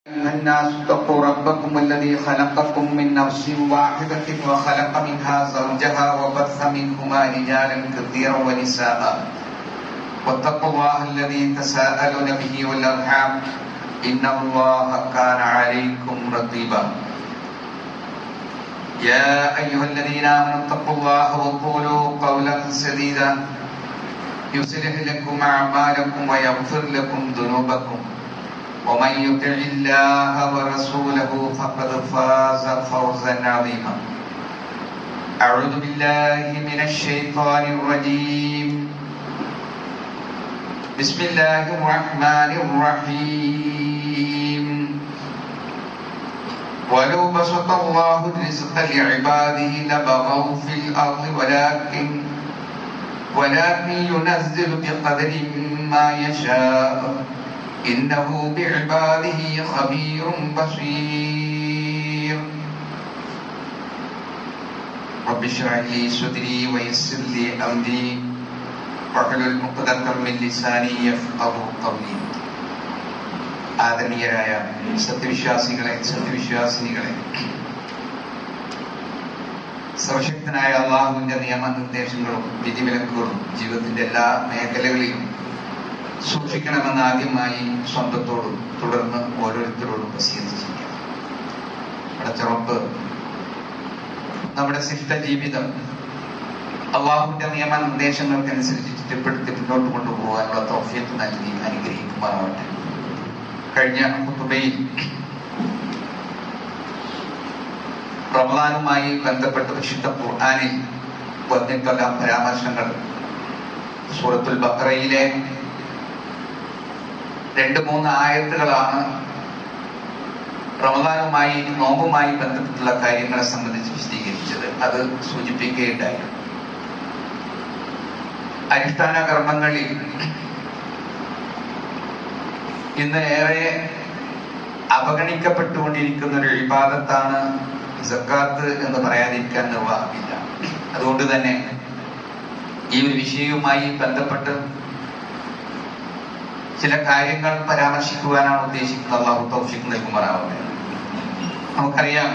أيها الناس اتقوا ربكم الذي خلقكم من نفس واحدة وخلق منها زوجها وبث منهما رجالا كثيرا ونساء واتقوا الله الذي تساءلون به والأرحام إن الله كان عليكم رقيبا يا أيها الذين آمنوا اتقوا الله وقولوا قولا سديدا يصلح لكم أعمالكم ويغفر لكم ذنوبكم ومن يطع الله ورسوله فقد فاز فوزا عظيما أعوذ بالله من الشيطان الرجيم بسم الله الرحمن الرحيم ولو بسط الله الرزق لعباده لبغوا في الأرض ولكن ولكن ينزل بقدر ما يشاء إنه بعباده خبير بصير رب اشرح لي صدري ويسر لي أمري واحلل عقدة من لساني يفقه قولي ആദരണീയരായ സത്യവിശ്വാസികളെ സത്യവിശ്വാസിനികളെ സർവശക്തനായ അള്ളാഹുവിന്റെ നിയമനിർദ്ദേശങ്ങളും വിധിവിലക്കുകളും ജീവിതത്തിന്റെ എല്ലാ മേഖലകളിലും സൂക്ഷിക്കണമെന്ന് ആദ്യമായി സ്വന്തത്തോടും തുടർന്ന് ഓരോരുത്തരോടും വസീത് ചെയ്യാം അടച്ചുറപ്പ് നമ്മുടെ ശിഷ്ട ജീവിതം അള്ളാഹുവിന്റെ നിയമനിർദ്ദേശങ്ങൾക്കനുസരിച്ച് ചുറ്റപ്പെടുത്തി മുന്നോട്ട് കൊണ്ടുപോകാനുള്ള തോഫിയത്ത് നൽകി അനുഗ്രഹിക്കുമാറാവട്ടെ കഴിഞ്ഞ കുത്തുബയിൽ റമദാനുമായി ബന്ധപ്പെട്ട വിശുദ്ധ ഖുർആാനിൽ വന്നിട്ടുള്ള പരാമർശങ്ങൾ സൂറത്തുൽ ബക്രയിലെ രണ്ട് മൂന്ന് ആയത്തുകളാണ് റമദാനുമായി നോമ്പുമായി ബന്ധപ്പെട്ടുള്ള കാര്യങ്ങളെ സംബന്ധിച്ച് വിശദീകരിച്ചത് അത് സൂചിപ്പിക്കുകയുണ്ടായി അനുഷ്ഠാന കർമ്മങ്ങളിൽ ഇന്ന് ഏറെ അവഗണിക്കപ്പെട്ടുകൊണ്ടിരിക്കുന്ന ഒരു വിവാദത്താണ് സക്കാത്ത് എന്ന് പറയാതിരിക്കാൻ നിർവാഹമില്ല അതുകൊണ്ട് തന്നെ ഈ ഒരു വിഷയവുമായി ബന്ധപ്പെട്ട് ചില കാര്യങ്ങൾ പരാമർശിക്കുവാനാണ് ഉദ്ദേശിക്കുന്നത് അള്ളാഹു തൗഫിക്ക് നൽകുമാറാവട്ടെ നമുക്കറിയാം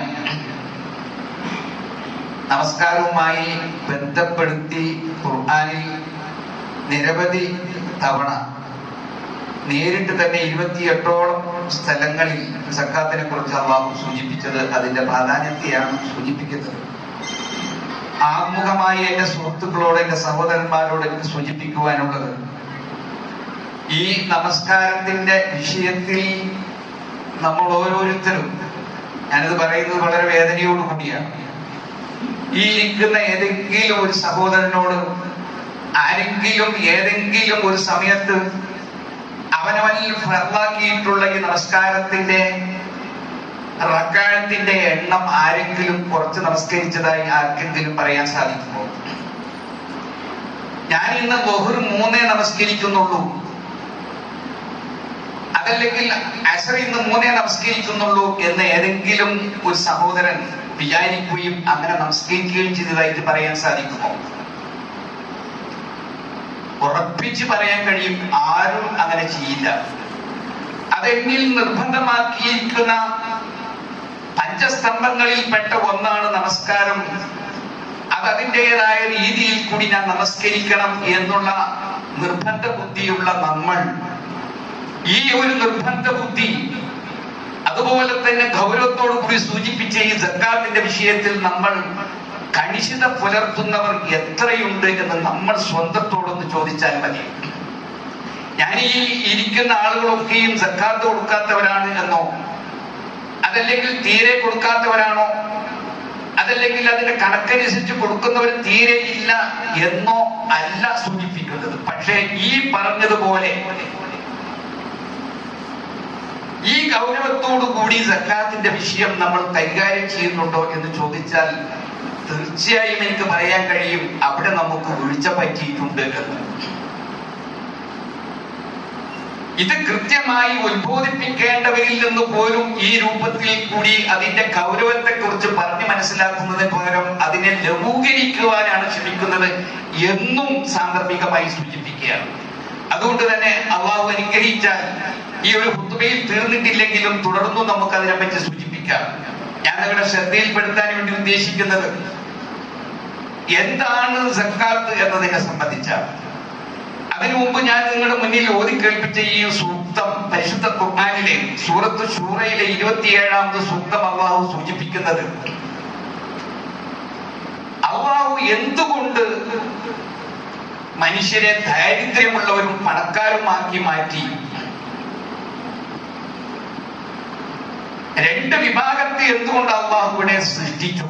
നമസ്കാരവുമായി ബന്ധപ്പെടുത്തി ഖുർആാനിൽ നിരവധി തവണ നേരിട്ട് തന്നെ ഇരുപത്തിയെട്ടോളം സ്ഥലങ്ങളിൽ സക്കാത്തിനെ കുറിച്ച് അള്ളാഹു സൂചിപ്പിച്ചത് അതിന്റെ പ്രാധാന്യത്തെയാണ് സൂചിപ്പിക്കുന്നത് ആത്മുഖമായി എന്റെ സുഹൃത്തുക്കളോട് എന്റെ സഹോദരന്മാരോട് എനിക്ക് സൂചിപ്പിക്കുവാനുള്ളത് ഈ നമസ്കാരത്തിന്റെ വിഷയത്തിൽ നമ്മൾ ഓരോരുത്തരും ഞാനിത് പറയുന്നത് വളരെ വേദനയോട് കൂടിയാണ് ഈ ഇരിക്കുന്ന ഏതെങ്കിലും ഒരു സഹോദരനോട് ആരെങ്കിലും ഏതെങ്കിലും ഒരു സമയത്ത് അവനവനിൽ ഫർലാക്കിയിട്ടുള്ള ഈ നമസ്കാരത്തിന്റെ റക്കാഴത്തിന്റെ എണ്ണം ആരെങ്കിലും കുറച്ച് നമസ്കരിച്ചതായി ആർക്കെങ്കിലും പറയാൻ സാധിക്കുമോ ഞാൻ ഇന്ന് ബഹുർ മൂന്നേ നമസ്കരിക്കുന്നുള്ളൂ അതല്ലെങ്കിൽ അസർ ഇന്ന് മൂന്നേ നമസ്കരിക്കുന്നുള്ളൂ എന്ന് ഏതെങ്കിലും ഒരു സഹോദരൻ വിചാരിക്കുകയും അങ്ങനെ നമസ്കരിക്കുകയും ചെയ്തതായിട്ട് പറയാൻ സാധിക്കുമോ ഉറപ്പിച്ച് പറയാൻ കഴിയും ആരും അങ്ങനെ ചെയ്യില്ല അതെന്നിൽ നിർബന്ധമാക്കിയിരിക്കുന്ന പഞ്ചസ്തംഭങ്ങളിൽപ്പെട്ട ഒന്നാണ് നമസ്കാരം അത് അതിൻ്റെതായ രീതിയിൽ കൂടി ഞാൻ നമസ്കരിക്കണം എന്നുള്ള നിർബന്ധ ബുദ്ധിയുള്ള നമ്മൾ ഈ ഒരു നിർബന്ധ ബുദ്ധി അതുപോലെ തന്നെ ഗൗരവത്തോടു കൂടി സൂചിപ്പിച്ച ഈ ജക്കാത്തിന്റെ വിഷയത്തിൽ നമ്മൾ കണിശിത പുലർത്തുന്നവർ എത്രയുണ്ട് എന്ന് നമ്മൾ സ്വന്തത്തോടൊന്ന് ചോദിച്ചാൽ മതി ഞാൻ ഈ ഇരിക്കുന്ന ആളുകളൊക്കെയും സക്കാത്ത് കൊടുക്കാത്തവരാണ് എന്നോ അതല്ലെങ്കിൽ തീരെ കൊടുക്കാത്തവരാണോ അതല്ലെങ്കിൽ അതിന്റെ കണക്കനുസരിച്ച് കൊടുക്കുന്നവർ തീരെ ഇല്ല എന്നോ അല്ല സൂചിപ്പിക്കുന്നത് പക്ഷേ ഈ പറഞ്ഞതുപോലെ ഈ ഗൗരവത്തോടു കൂടി സക്കാത്തിന്റെ വിഷയം നമ്മൾ കൈകാര്യം ചെയ്യുന്നുണ്ടോ എന്ന് ചോദിച്ചാൽ തീർച്ചയായും എനിക്ക് പറയാൻ കഴിയും അവിടെ നമുക്ക് വീഴ്ച പറ്റിയിട്ടുണ്ട് എന്ന് ഇത് കൃത്യമായി ഉത്ബോധിപ്പിക്കേണ്ടവരിൽ നിന്ന് പോലും ഈ രൂപത്തിൽ കൂടി അതിന്റെ ഗൗരവത്തെ കുറിച്ച് പറഞ്ഞു മനസ്സിലാക്കുന്നതിന് പകരം അതിനെ ലഘൂകരിക്കുവാനാണ് ശ്രമിക്കുന്നത് എന്നും സാന്ദർഭികമായി സൂചിപ്പിക്കുകയാണ് അതുകൊണ്ട് തന്നെ അള്ളാഹു അനുഗ്രഹിച്ചാൽ ഈ ഒരു ഹുത്തുബയിൽ തീർന്നിട്ടില്ലെങ്കിലും തുടർന്നും നമുക്ക് അതിനെപ്പറ്റി സൂചിപ്പിക്കാം ഞാൻ നിങ്ങളുടെ ശ്രദ്ധയിൽപ്പെടുത്താൻ വേണ്ടി ഉദ്ദേശിക്കുന്നത് എന്താണ് സക്കാത്ത് എന്നതിനെ സംബന്ധിച്ച അതിനു മുമ്പ് ഞാൻ നിങ്ങളുടെ മുന്നിൽ ഓതി കേൾപ്പിച്ച ഈ സൂക്തം പരിശുദ്ധ ഖുർആനിലെ സൂറത്ത് ഷൂറയിലെ ഇരുപത്തിയേഴാമത് സൂക്തം അള്ളാഹു സൂചിപ്പിക്കുന്നത് അള്ളാഹു എന്തുകൊണ്ട് മനുഷ്യരെ ദാരിദ്ര്യമുള്ളവരും പണക്കാരുമാക്കി മാറ്റി രണ്ട് വിഭാഗത്തെ എന്തുകൊണ്ട് അള്ളാഹു ഇവിടെ സൃഷ്ടിച്ചു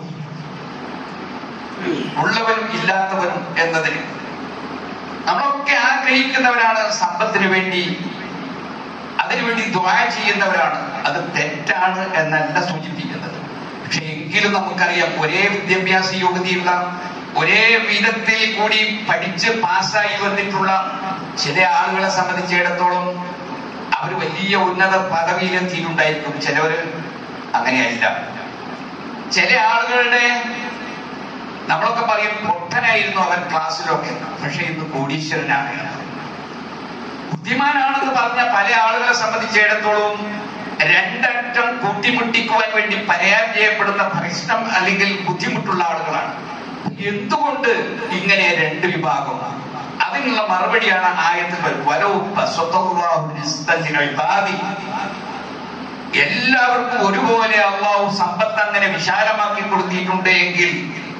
ഉള്ളവരും ഇല്ലാത്തവരും എന്നതിന് നമ്മളൊക്കെ ആഗ്രഹിക്കുന്നവരാണ് സമ്പത്തിന് വേണ്ടി അതിനുവേണ്ടി ദ്വാ ചെയ്യുന്നവരാണ് അത് തെറ്റാണ് എന്നല്ല സൂചിപ്പിക്കുന്നത് പക്ഷെ എങ്കിലും നമുക്കറിയാം ഒരേ വിദ്യാഭ്യാസ യോഗ്യതയുള്ള ഒരേ വിധത്തിൽ കൂടി പഠിച്ച് പാസ്സായി വന്നിട്ടുള്ള ചില ആളുകളെ സംബന്ധിച്ചിടത്തോളം അവർ വലിയ ഉന്നത പദവിയിലെത്തിയിട്ടുണ്ടായിരിക്കും ചിലവര് അങ്ങനെയല്ല ചില ആളുകളുടെ നമ്മളൊക്കെ പറയും പൊട്ടനായിരുന്നു അവൻ ക്ലാസ്സിലൊക്കെ പക്ഷെ ഇന്ന് കോടീശ്വരനാണ് ബുദ്ധിമാനാണെന്ന് പറഞ്ഞ പല ആളുകളെ സംബന്ധിച്ചിടത്തോളം രണ്ടറ്റം കൂട്ടിമുട്ടിക്കുവാൻ വേണ്ടി പരാജയപ്പെടുന്ന പ്രശ്നം അല്ലെങ്കിൽ ബുദ്ധിമുട്ടുള്ള ആളുകളാണ് എന്തുകൊണ്ട് ഇങ്ങനെ രണ്ട് വിഭാഗം അതിനുള്ള മറുപടിയാണ് ആയത്തുകൾ എല്ലാവർക്കും ഒരുപോലെ അള്ളാഹു സമ്പത്ത് അങ്ങനെ വിശാലമാക്കി കൊടുത്തിട്ടുണ്ട് എങ്കിൽ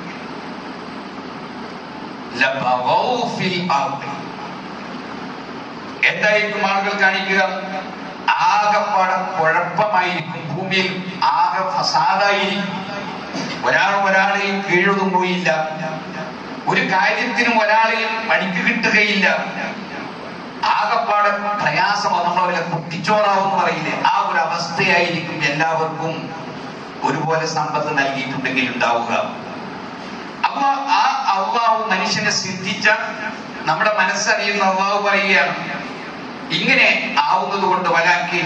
എന്തായിരിക്കും ആളുകൾ കാണിക്കുക ആകെപ്പാടെ കുഴപ്പമായിരിക്കും ഭൂമിയിൽ ആകെ ഫസാദായിരിക്കും ഒരാൾ ഒരാളെയും കീഴൊതുങ്ങുകയില്ല ഒരു കാര്യത്തിനും ഒരാളെയും പണിക്ക് കിട്ടുകയില്ല ആകെപ്പാടെ പ്രയാസം നമ്മളെ കുട്ടിച്ചോറാവെന്ന് പറയില്ലേ ആ ഒരു അവസ്ഥയായിരിക്കും എല്ലാവർക്കും ഒരുപോലെ സമ്പത്ത് നൽകിയിട്ടുണ്ടെങ്കിൽ ഉണ്ടാവുക അപ്പൊ ആ അള്ളാഹു മനുഷ്യനെ സിദ്ധിച്ച നമ്മുടെ മനസ്സറിയുന്ന അള്ളാഹു പറയുകയാണ് ഇങ്ങനെ ആവുന്നത് കൊണ്ട് വലാക്കിൻ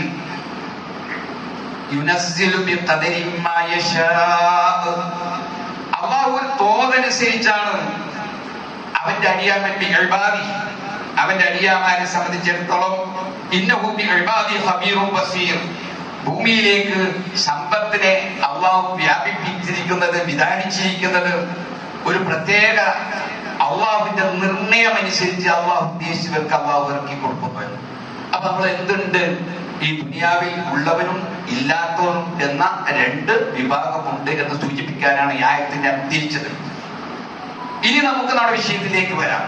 അള്ളാഹു ഒരു തോതനുസരിച്ചാണ് അവന്റെ അടിയാമന്റെ എഴുപാതി അവന്റെ അടിയാമാരെ സംബന്ധിച്ചിടത്തോളം ഇന്നഹൂബി എഴുപാതി ഹബീറും ബസീർ ഭൂമിയിലേക്ക് സമ്പത്തിനെ അള്ളാഹു വ്യാപിപ്പിച്ചിരിക്കുന്നത് വിധാനിച്ചിരിക്കുന്നത് ഒരു പ്രത്യേക അള്ളാഹുവിന്റെ നിർണയം അനുസരിച്ച് അള്ളാഹു ഉദ്ദേശിച്ചവർക്ക് അള്ളാഹു ഇറക്കി കൊടുക്കുന്നു അപ്പൊ നമ്മൾ എന്തുണ്ട് ഈ ദുനിയാവിൽ ഉള്ളവനും ഇല്ലാത്തവനും എന്ന രണ്ട് വിഭാഗമുണ്ട് എന്ന് സൂചിപ്പിക്കാനാണ് ഈ ആയത്തിന്റെ ഉദ്ദേശിച്ചത് ഇനി നമുക്ക് നമ്മുടെ വിഷയത്തിലേക്ക് വരാം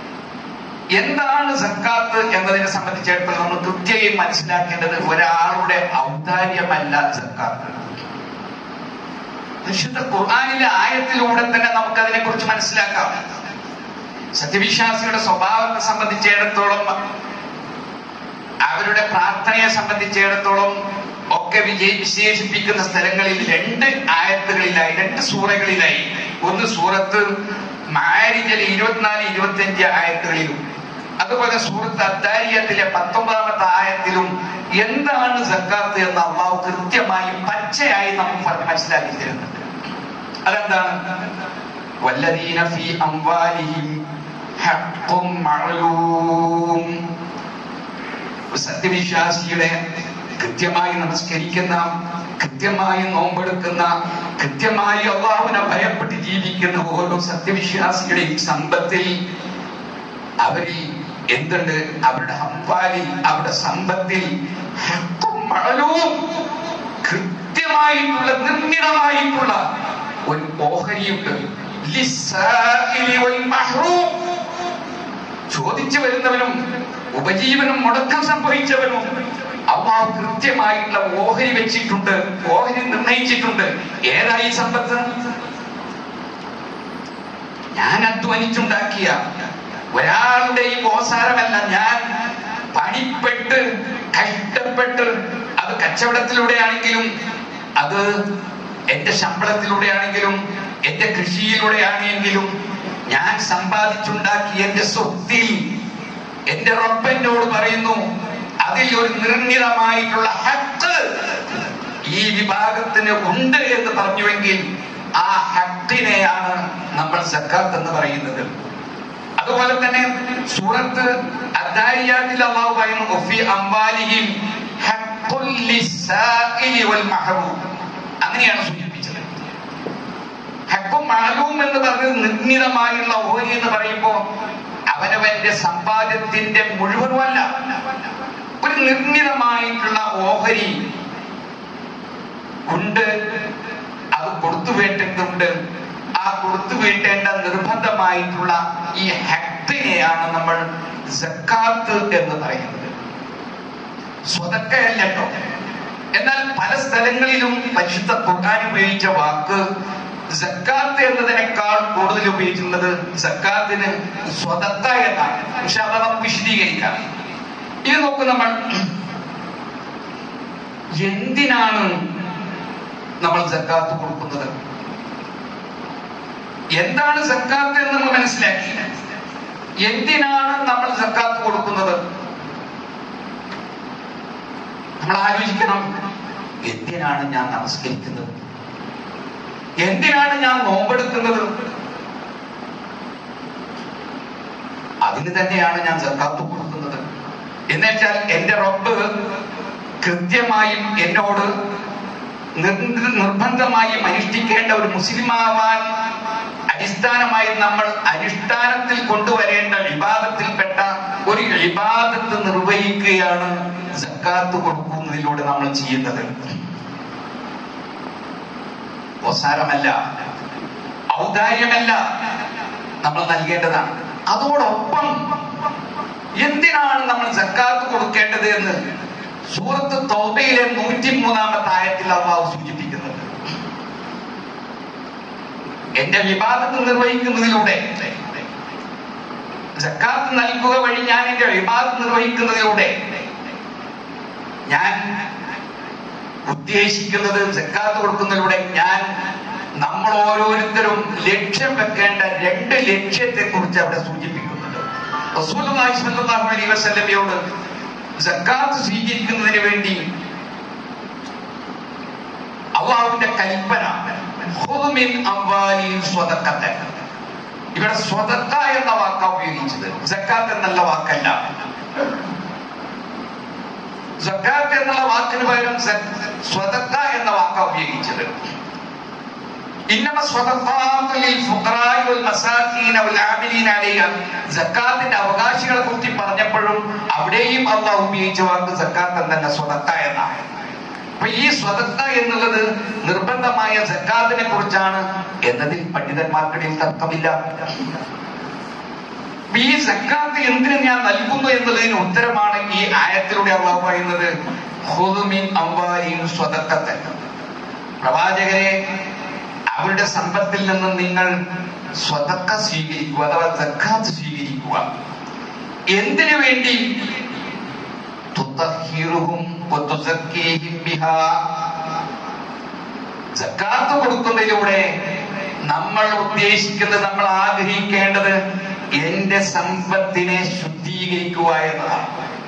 എന്താണ് സക്കാത്ത് എന്നതിനെ സംബന്ധിച്ചിടത്തോളം നമ്മൾ കൃത്യമായി മനസ്സിലാക്കേണ്ടത് ഒരാളുടെ ഔദാര്യമല്ല സക്കാത്ത് വിശുദ്ധ ഖുർആാനിലെ ആയത്തിലൂടെ തന്നെ നമുക്ക് അതിനെ കുറിച്ച് മനസ്സിലാക്കാം സത്യവിശ്വാസിയുടെ സ്വഭാവത്തെ സംബന്ധിച്ചിടത്തോളം അവരുടെ പ്രാർത്ഥനയെ സംബന്ധിച്ചിടത്തോളം ഒക്കെ വിജയി വിശേഷിപ്പിക്കുന്ന സ്ഥലങ്ങളിൽ രണ്ട് ആയത്തുകളിലായി രണ്ട് സൂറകളിലായി ഒന്ന് സൂറത്ത് മാരിജലെ ഇരുപത്തിനാല് ഇരുപത്തിയഞ്ച് ആയത്തുകളിലും അതുപോലെ സൂറത്ത് അദ്ദാരിയത്തിലെ പത്തൊമ്പതാമത്തെ ആയത്തിലും എന്താണ് സക്കാത്ത് എന്ന് അള്ളാഹു കൃത്യമായി പച്ചയായി നമുക്ക് പറഞ്ഞ് മനസ്സിലാക്കി തരുന്നുണ്ട് അതെന്താണ് വല്ലദീന ഫീ അംവാലിഹിം ഹഖ്ഖും മഅലൂം സത്യവിശ്വാസിയുടെ കൃത്യമായി നമസ്കരിക്കുന്ന കൃത്യമായി നോമ്പെടുക്കുന്ന കൃത്യമായി അള്ളാഹുവിനെ ഭയപ്പെട്ട് ജീവിക്കുന്ന ഓരോ സത്യവിശ്വാസിയുടെയും സമ്പത്തിൽ അവരിൽ എന്തുണ്ട് അവരുടെ ഹംപാലിൽ അവരുടെ സമ്പത്തിൽ ഹക്കും മഴലവും കൃത്യമായിട്ടുള്ള നിർമ്മിതമായിട്ടുള്ള ഒരു ഓഹരിയുണ്ട് ലിസ്സാഇലി വൽ മഹ്റൂം ചോദിച്ചു വരുന്നവനും ഉപജീവനം മുടക്കം സംഭവിച്ചവനും അള്ളാഹു കൃത്യമായിട്ടുള്ള ഓഹരി വെച്ചിട്ടുണ്ട് ഓഹരി നിർണയിച്ചിട്ടുണ്ട് ഏതായി സമ്പത്ത് ഞാൻ അധ്വാനിച്ചുണ്ടാക്കിയ ഒരാളുടെയും ഓസാരമല്ല ഞാൻ പണിപ്പെട്ട് കഷ്ടപ്പെട്ട് അത് കച്ചവടത്തിലൂടെ ആണെങ്കിലും അത് എന്റെ ശമ്പളത്തിലൂടെ ആണെങ്കിലും എന്റെ കൃഷിയിലൂടെ ആണെങ്കിലും ഞാൻ സമ്പാദിച്ചുണ്ടാക്കി എന്റെ സ്വത്തിൽ എന്റെ റബ്ബനോട് പറയുന്നു അതിൽ ഒരു നിർണിതമായിട്ടുള്ള ഹക്ക് ഈ വിഭാഗത്തിന് ഉണ്ട് എന്ന് പറഞ്ഞുവെങ്കിൽ ആ ഹക്കിനെയാണ് നമ്മൾ സക്കാത്ത് എന്ന് പറയുന്നത് അതുപോലെ തന്നെ സൂറത്ത് അദ്ദാരിയാത്തിൽ അള്ളാഹു പറയുന്നു ഒഫി അംബാലിഹിം ഹഖ്ഖുൽ ലിസ്സാഇലി വൽ മഹ്റൂം അങ്ങനെയാണ് സൂചിപ്പിച്ചത് ഹക്കും മാലൂം എന്ന് പറഞ്ഞ് നിർണിതമായുള്ള ഓഹരി എന്ന് പറയുമ്പോൾ അവനവന്റെ സമ്പാദ്യത്തിന്റെ മുഴുവനുമല്ല ഒരു നിർണിതമായിട്ടുള്ള ഓഹരി ഉണ്ട് അത് കൊടുത്തു വീട്ടേണ്ടതുണ്ട് ആ കൊടുത്തു വീട്ടേണ്ട നിർബന്ധമായിട്ടുള്ള ഈ ഹക്തിനെയാണ് നമ്മൾ സക്കാത്ത് എന്ന് പറയുന്നത് സ്വതക്കയല്ല കേട്ടോ എന്നാൽ പല സ്ഥലങ്ങളിലും പരിശുദ്ധ ഖുർആൻ ഉപയോഗിച്ച വാക്ക് സക്കാത്ത് എന്നതിനേക്കാൾ കൂടുതൽ ഉപയോഗിക്കുന്നത് സക്കാത്തിന് സ്വതക്ക എന്നാണ് പക്ഷെ അത് നമുക്ക് വിശദീകരിക്കാം ഇത് നോക്കൂ നമ്മൾ എന്തിനാണ് നമ്മൾ സക്കാത്ത് കൊടുക്കുന്നത് എന്താണ് സക്കാത്ത് എന്ന് നമ്മൾ മനസ്സിലാക്കി എന്തിനാണ് നമ്മൾ സക്കാത്ത് കൊടുക്കുന്നത് നമ്മൾ ആലോചിക്കണം എന്തിനാണ് ഞാൻ നമസ്കരിക്കുന്നത് എന്തിനാണ് ഞാൻ നോമ്പെടുക്കുന്നത് അതിന് തന്നെയാണ് ഞാൻ സക്കാത്ത് കൊടുക്കുന്നത് എന്നുവെച്ചാൽ എന്റെ റബ്ബ് കൃത്യമായും എന്നോട് നിർ- നിർബന്ധമായും അനുഷ്ഠിക്കേണ്ട ഒരു മുസ്ലിമാവാൻ അടിസ്ഥാനമായി നമ്മൾ അനുഷ്ഠാനത്തിൽ കൊണ്ടുവരേണ്ട വിവാദത്തിൽപ്പെട്ട ഒരു വിവാദത്ത് നിർവഹിക്കുകയാണ് സക്കാത്ത് കൊടുക്കുന്നതിലൂടെ നമ്മൾ ചെയ്യുന്നത് അവസാനമല്ല ഔദാര്യമല്ല നമ്മൾ നൽകേണ്ടതാണ് അതോടൊപ്പം എന്തിനാണ് നമ്മൾ സക്കാത്ത് കൊടുക്കേണ്ടത് എന്ന് സൂറത്ത് തൗബയിലെ നൂറ്റി മൂന്നാമത്തെ ആയത്തിൽ അള്ളാഹു സൂചിപ്പിക്കുന്നുണ്ട് എന്റെ വിവാദത്ത് നിർവഹിക്കുന്നതിലൂടെ സക്കാത്ത് നൽകുക വഴി ഞാൻ എന്റെ വിവാദത്ത് നിർവഹിക്കുന്നതിലൂടെ ഞാൻ ഉദ്ദേശിക്കുന്നത് സക്കാത്ത് കൊടുക്കുന്നതിലൂടെ ഞാൻ നമ്മൾ ഓരോരുത്തരും ലക്ഷ്യം വെക്കേണ്ട രണ്ട് ലക്ഷ്യത്തെ കുറിച്ച് അവിടെ സൂചിപ്പിക്കുന്നുണ്ട് റസൂലുള്ളാഹി സ്വല്ലല്ലാഹു അലൈഹി വസല്ലമയോട് സക്കാത്ത് സ്വീകരിക്കുന്നതിന് വേണ്ടി അള്ളാഹുവിന്റെ കൽപ്പന "ഖുദ് മിൻ അംവാലിഹിം സ്വതക്കത്തൻ." ഇവിടെ സ്വതക്ക എന്ന വാക്കാ ഉപയോഗിച്ചത് സക്കാത്ത് എന്നുള്ള വാക്കല്ല സക്കാത്ത് എന്നുള്ള വാക്കിന് പകരം സ- സ്വതക്ക എന്ന വാക്കാ ഉപയോഗിച്ചത് ഇന്നമ സ്വതക്കാത്തു ലിൽ ഫുഖറാഇ വൽ മസാകീന വൽ ആമിലീന അലൈഹ സക്കാത്തിന്റെ അവകാശികളെ കുറിച്ച് പറഞ്ഞപ്പോഴും അവിടെയും അള്ളാഹു ഉപയോഗിച്ച വാക്ക് സക്കാത്ത് എന്നല്ല സ്വതക്ക എന്നാണ് അപ്പൊ ഈ സ്വതക്ക എന്നുള്ളത് നിർബന്ധമായ സക്കാത്തിനെ കുറിച്ചാണ് എന്നതിൽ പണ്ഡിതന്മാർക്കിടയിൽ തർക്കമില്ല അപ്പൊ ഈ സക്കാത്ത് എന്തിനു ഞാൻ നൽകുന്നു എന്നുള്ളതിന് ഉത്തരമാണ് ഈ ആയത്തിലൂടെ അള്ളാഹു പറയുന്നത് "ഖുദ് മിൻ അംവാലിഹിം സ്വതക്കത്തൻ." പ്രവാചകരെ അവരുടെ സമ്പത്തിൽ നിന്ന് നിങ്ങൾ സ്വതക്ക സ്വീകരിക്കുക അഥവാ സക്കാത്ത് സ്വീകരിക്കുക എന്തിനു വേണ്ടി തുത്തഹിറുഹും വതുസക്കീഹിം ബിഹാ. സക്കാത്ത് കൊടുക്കുന്നതിലൂടെ നമ്മൾ ഉദ്ദേശിക്കുന്നത് നമ്മൾ ആഗ്രഹിക്കേണ്ടത് എന്റെ സമ്പത്തിനെ ശുദ്ധീകരിക്കുക എന്നതാണ്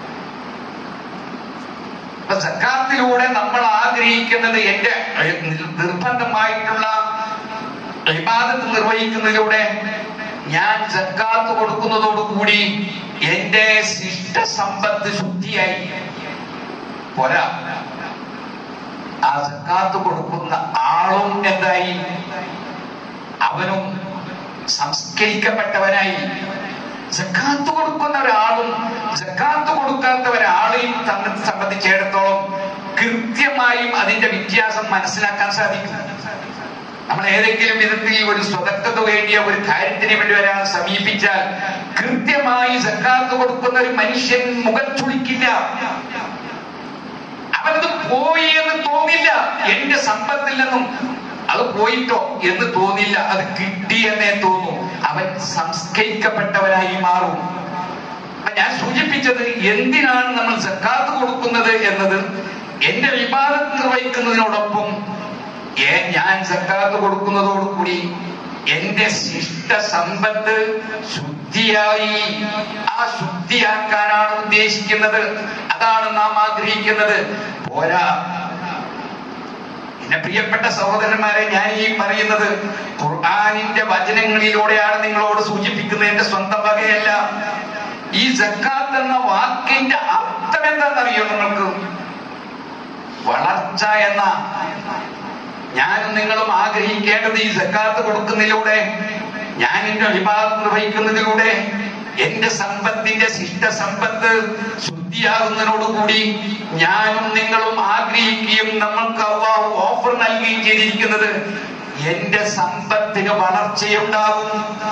അപ്പൊ സക്കാത്തിലൂടെ നമ്മൾ ആഗ്രഹിക്കുന്നത് എന്റെ നിർബന്ധമായിട്ടുള്ള ഇബാദത്ത് നിർവഹിക്കുന്നതിലൂടെ ഞാൻ സക്കാത്ത് കൊടുക്കുന്നതോടുകൂടി എന്റെ ശിഷ്ട സമ്പത്ത് ശുദ്ധിയായി പോരാ ആ സക്കാത്ത് കൊടുക്കുന്ന ആളും എന്തായി അവനും സംസ്കരിക്കപ്പെട്ടവനായി സക്കാത്ത് കൊടുക്കുന്ന ഒരാളും സക്കാത്ത് കൊടുക്കാത്ത ഒരാളെയും തന്നെ സംബന്ധിച്ചിടത്തോളം കൃത്യമായും അതിന്റെ വ്യത്യാസം മനസ്സിലാക്കാൻ സാധിക്കും നമ്മൾ ഏതെങ്കിലും വിധത്തിൽ ഒരു സ്വതക്കത വേണ്ടിയ ഒരു കാര്യത്തിന് വേണ്ടി ഒരാൾ സമീപിച്ചാൽ കൃത്യമായി സക്കാത്ത് കൊടുക്കുന്ന ഒരു മനുഷ്യൻ മുഖം ചുളിക്കില്ല അവനത് പോയി എന്ന് തോന്നില്ല എന്റെ സമ്പത്തിൽ നിന്നും അത് പോയിട്ടോ എന്ന് തോന്നില്ല അത് കിട്ടി എന്നേ തോന്നൂ അവൻ സംസ്കരിക്കപ്പെട്ടവനായി മാറും അപ്പൊ ഞാൻ സൂചിപ്പിച്ചത് എന്തിനാണ് നമ്മൾ സക്കാത്ത് കൊടുക്കുന്നത് എന്നത് എന്റെ വിവാദത്ത് നിർവഹിക്കുന്നതിനോടൊപ്പം ഏ- ഞാൻ സക്കാത്ത് കൊടുക്കുന്നതോടുകൂടി എന്റെ ശിഷ്ട സമ്പത്ത് ശുദ്ധിയായി ആ ശുദ്ധിയാക്കാനാണ് ഉദ്ദേശിക്കുന്നത് അതാണ് നാം ആഗ്രഹിക്കുന്നത് പോരാ എന്റെ പ്രിയപ്പെട്ട സഹോദരന്മാരെ ഞാൻ ഈ പറയുന്നത് ഖുർആാനിന്റെ വചനങ്ങളിലൂടെയാണ് നിങ്ങളോട് സൂചിപ്പിക്കുന്നത് എന്റെ സ്വന്തം വകയല്ല ഈ സക്കാത്ത് എന്ന വാക്കിന്റെ അർത്ഥം എന്താണെന്നറിയോ നിങ്ങൾക്ക് വളർച്ച എന്ന ഞാനും നിങ്ങളും ആഗ്രഹിക്കേണ്ടത് ഈ സക്കാത്ത് കൊടുക്കുന്നതിലൂടെ ഞാൻ എന്റെ വിഭാഗം നിർവഹിക്കുന്നതിലൂടെ എന്റെ സമ്പത്തിന്റെ ശിഷ്ട സമ്പത്ത് ശുദ്ധിയാകുന്നതിനോടുകൂടി ഞാനും നിങ്ങളും ആഗ്രഹിക്കുകയും നമ്മൾക്ക് അള്ളാഹു ഓഫർ നൽകുകയും ചെയ്തിരിക്കുന്നത് എന്റെ സമ്പത്തിന് വളർച്ചയുണ്ടാകും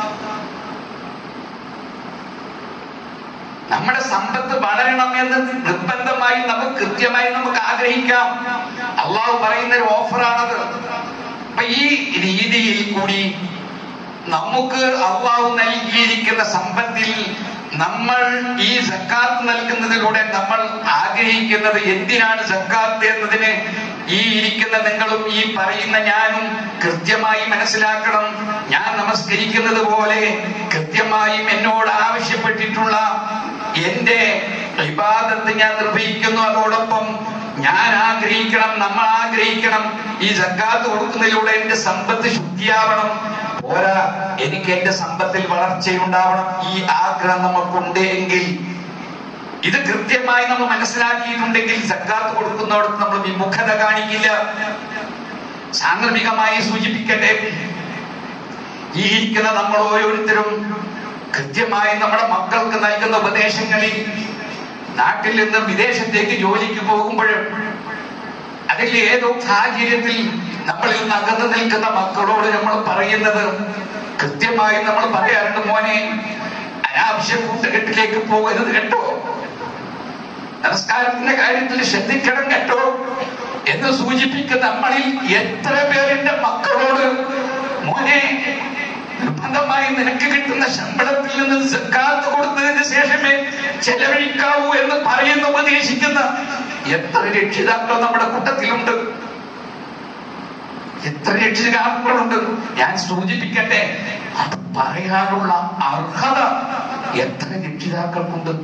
നമ്മുടെ സമ്പത്ത് വളരണം എന്ന് നിർബന്ധമായി നമുക്ക് കൃത്യമായി നമുക്ക് ആഗ്രഹിക്കാം അള്ളാഹു പറയുന്ന ഒരു ഓഫറാണത് അപ്പൊ ഈ രീതിയിൽ കൂടി നമുക്ക് അള്ളാഹു നൽകിയിരിക്കുന്ന സമ്പത്തിൽ നമ്മൾ ഈ സക്കാത്ത് നൽകുന്നതിലൂടെ നമ്മൾ ആഗ്രഹിക്കുന്നത് എന്തിനാണ് സക്കാത്ത് എന്നതിന് ഈ ഇരിക്കുന്ന നിങ്ങളും ഈ പറയുന്ന ഞാനും കൃത്യമായി മനസ്സിലാക്കണം ഞാൻ നമസ്കരിക്കുന്നത് പോലെ കൃത്യമായും എന്നോട് ആവശ്യപ്പെട്ടിട്ടുള്ള എന്റെ വിവാദത്ത് ഞാൻ നിർവഹിക്കുന്നു അതോടൊപ്പം ഞാൻ ആഗ്രഹിക്കണം നമ്മൾ ആഗ്രഹിക്കണം ഈ സക്കാത്ത് കൊടുക്കുന്നതിലൂടെ എന്റെ സമ്പത്ത് ശുദ്ധിയാവണം പോരാ എനിക്ക് എന്റെ സമ്പത്തിൽ വളർച്ചയുണ്ടാവണം ഈ ആഗ്രഹം നമുക്കുണ്ട് എങ്കിൽ ഇത് കൃത്യമായി നമ്മൾ മനസ്സിലാക്കിയിട്ടുണ്ടെങ്കിൽ സക്കാത്ത് കൊടുക്കുന്നിടത്ത് നമ്മൾ വിമുഖത കാണിക്കില്ല സാന്ദർഭികമായി സൂചിപ്പിക്കട്ടെ ഈ ഇരിക്കുന്ന നമ്മൾ ഓരോരുത്തരും കൃത്യമായി നമ്മുടെ മക്കൾക്ക് നൽകുന്ന ഉപദേശങ്ങളിൽ നാട്ടിൽ നിന്ന് വിദേശത്തേക്ക് ജോലിക്ക് പോകുമ്പോൾ അതിൽ ഏതോ സാഹചര്യത്തിൽ നമ്മളിൽ നിന്ന് അകന്നു നിൽക്കുന്ന മക്കളോട് നമ്മൾ പറയുന്നത് കൃത്യമായി നമ്മൾ പറയാറുണ്ട് മോനെ അനാവശ്യ കൂട്ടുകെട്ടിലേക്ക് പോകരുത് കേട്ടോ നമസ്കാരത്തിന്റെ കാര്യത്തിൽ ശ്രദ്ധിക്കണം കേട്ടോ എന്ന് സൂചിപ്പിക്കുന്ന നമ്മളിൽ എത്ര പേരിന്റെ മക്കളോട് മോനെ നിർബന്ധമായി നിനക്ക് കിട്ടുന്ന ശമ്പളത്തിൽ നിന്ന് സക്കാത്ത് കൊടുത്തതിന് ശേഷമേ ചെലവഴിക്കാവൂ എന്ന് പറയുന്ന ഉപദേശിക്കുന്ന എത്ര രക്ഷിതാക്കൾ നമ്മുടെ കൂട്ടത്തിലുണ്ട് എത്ര രക്ഷിതാക്കളുണ്ട് ഞാൻ സൂചിപ്പിക്കട്ടെ അത് പറയാനുള്ള അർഹത എത്ര രക്ഷിതാക്കൾക്കുണ്ട്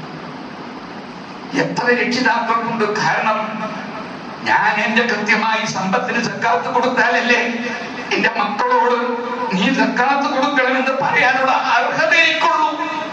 എത്ര രക്ഷിതാക്കൾക്കുണ്ട് കാരണം ഞാൻ എന്റെ കൃത്യമായി സമ്പത്തിന് സക്കാത്ത് കൊടുത്താലല്ലേ എന്റെ മക്കളോട് നീ സക്കാത്ത് കൊടുക്കണമെന്ന് പറയാനുള്ള അർഹത എനിക്കുള്ളൂ